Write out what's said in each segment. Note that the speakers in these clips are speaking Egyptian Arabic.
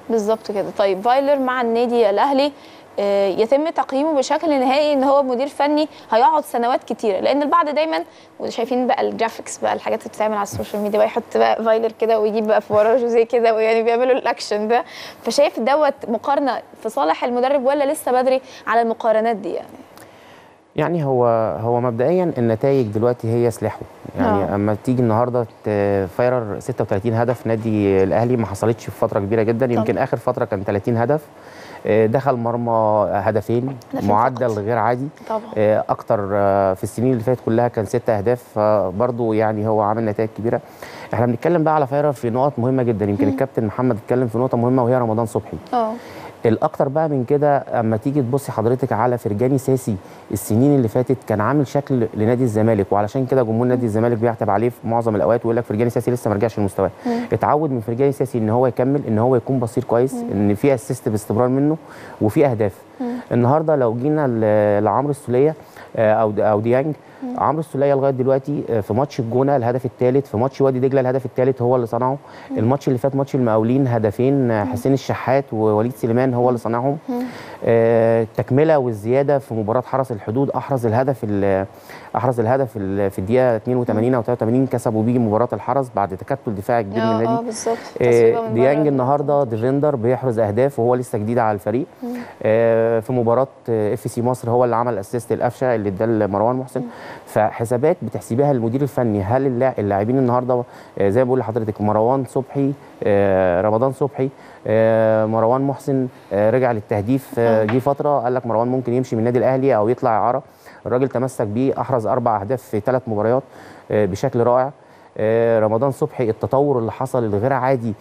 بالظبط كده طيب فايلر مع النادي الاهلي آه، يتم تقييمه بشكل نهائي ان هو مدير فني هيقعد سنوات كتيره لان البعض دايما وشايفين بقى الجرافيكس بقى الحاجات اللي بتتعمل على السوشيال ميديا ويحط بقى فايلر كده ويجيب بقى في وراه جوزيه كده ويعني بيعملوا الاكشن ده فشايف دوت مقارنه في صالح المدرب ولا لسه بدري على المقارنات دي يعني يعني هو هو مبدئيا النتائج دلوقتي هي سلاحه يعني آه. اما تيجي النهارده ت- فايرر 36 هدف نادي الاهلي ما حصلتش في فتره كبيره جدا يمكن اخر فتره كان 30 هدف آه، دخل مرمى هدفين هدفين معدل فقط. غير عادي طبعا آه، اكتر آه، في السنين اللي فاتت كلها كان ست اهداف فبرضه يعني هو عامل نتائج كبيره احنا بنتكلم بقى على فايرر في نقط مهمه جدا يمكن الكابتن محمد اتكلم في نقطه مهمه وهي رمضان صبحي اه الاكتر بقى من كده اما تيجي تبصي حضرتك على فرجاني ساسي السنين اللي فاتت كان عامل شكل لنادي الزمالك وعلشان كده جمهور نادي الزمالك بيعتب عليه في معظم الاوقات ويقول لك فرجاني ساسي لسه ما رجعش لمستواه اتعود من فرجاني ساسي ان هو يكمل ان هو يكون بصير كويس ان في اسيست باستمرار منه وفي اهداف النهارده لو جينا ل- لعمرو السوليه آه، او او ديانج عمرو السوليه لغايه دلوقتي آه، في ماتش الجونه الهدف الثالث في ماتش وادي دجله الهدف الثالث هو اللي صنعه الماتش اللي فات ماتش المقاولين هدفين آه، حسين الشحات ووليد سليمان هو اللي صنعهم آه، التكمله والزياده في مباراه حرس الحدود احرز الهدف ال- احرز الهدف ال- في الدقيقه 82 او 83 كسبوا بيه مباراه الحرس بعد تكتل دفاعي كبير من اه النادي اه بالظبط آه، تصويبة من ديانج بره. النهارده ديفندر بيحرز اهداف وهو لسه جديد على الفريق آه، في مباراه اف سي مصر هو اللي عمل اسيست القفشه اللي اداه لمروان محسن فحسابات بتحسبيها للمدير الفني هل اللاع- اللاعبين النهارده آه، زي ما بقول لحضرتك مروان صبحي آه، رمضان صبحي آه، مروان محسن آه، رجع للتهديف آه، جه فتره قال لك مروان ممكن يمشي من النادي الاهلي او يطلع اعاره الراجل تمسك بيه احرز اربع اهداف في ثلاث مباريات آه، بشكل رائع آه، رمضان صبحي التطور اللي حصل الغير عادي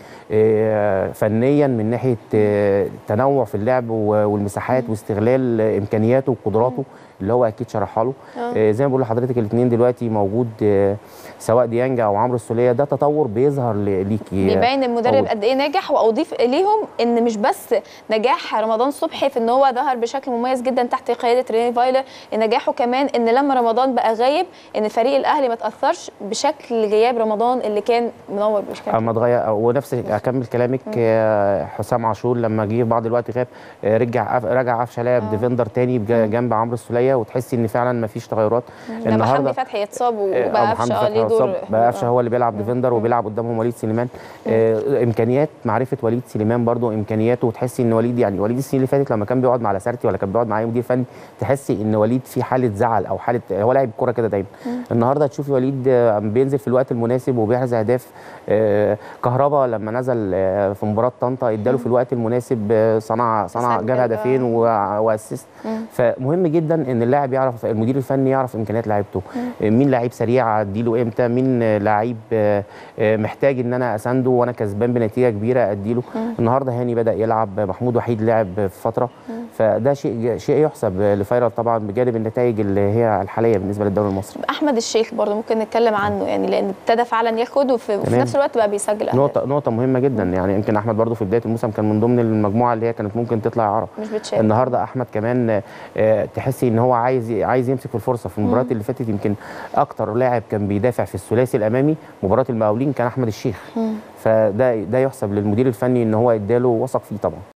آه، فنيا من ناحيه آه، تنوع في اللعب و- والمساحات واستغلال آه، امكانياته وقدراته اللي هو اكيد شرحها له آه، زي ما بقول لحضرتك الاثنين دلوقتي موجود آه، سواء ديانج او عمرو السوليه ده تطور بيظهر ل- ليكي بيبين المدرب أول- قد ايه ناجح واضيف اليهم ان مش بس نجاح رمضان صبحي في ان هو ظهر بشكل مميز جدا تحت قياده ريني فايلر نجاحه كمان ان لما رمضان بقى غايب ان فريق الاهلي ما تاثرش بشكل غياب رمضان اللي كان منور بشكل اما اتغير ونفس اكمل كلامك آه، حسام عاشور لما جه بعض الوقت غاب آه، رجع رجع قفشه لاعب ديفندر تاني بج- جنب عمرو السوليه وتحسي ان فعلا ما فيش تغيرات لما حمدي فتحي يتصاب آه، وبقى أبو حمدي قفشه فتحي ليه دور اتصاب، بقى قفشه هو اللي بيلعب ديفندر وبيلعب قدامهم وليد سليمان آه، امكانيات معرفه وليد سليمان برضو امكانياته وتحسي ان وليد يعني وليد السنين اللي فاتت لما كان بيقعد مع لاسارتي ولا كان بيقعد مع اي مدير فني تحسي ان وليد في حاله زعل او حاله هو لاعب كوره كده دايما النهارده تشوفي وليد آه، بينزل في الوقت المناسب وبيحرز اهداف آه، كهربا لما نزل آه، في مباراه طنطا اداله في الوقت المناسب آه، صنع صنع سجل جاب بقى. هدفين و- واسيست فمهم جدا ان اللاعب يعرف المدير الفني يعرف امكانيات لعيبته مين لعيب سريع اديله امتى مين آه، لعيب آه، آه، محتاج ان انا اسانده وانا كسبان بنتيجه كبيره اديله النهارده هاني بدا يلعب محمود وحيد لعب في فتره فده شيء شيء يحسب لفايرال طبعا بجانب النتائج اللي هي الحاليه بالنسبه للدوري المصري احمد الشيخ برضه ممكن نتكلم عنه يعني لان ابتدى فعلا ياخد وفي, وفي تمام. نفس الوقت بقى بيسجل اهداف نقطه نقطه مهمه جدا يعني يمكن احمد برضو في بدايه الموسم كان من ضمن المجموعه اللي هي كانت ممكن تطلع اعاره مش بتشارك النهارده احمد كمان آه، تحسي ان هو عايز عايز يمسك في الفرصه في المباريات اللي فاتت يمكن اكتر لاعب كان بيدافع في الثلاثي الامامي مباراه المقاولين كان احمد الشيخ فده ده يحسب للمدير الفني ان هو اداله وثق فيه طبعا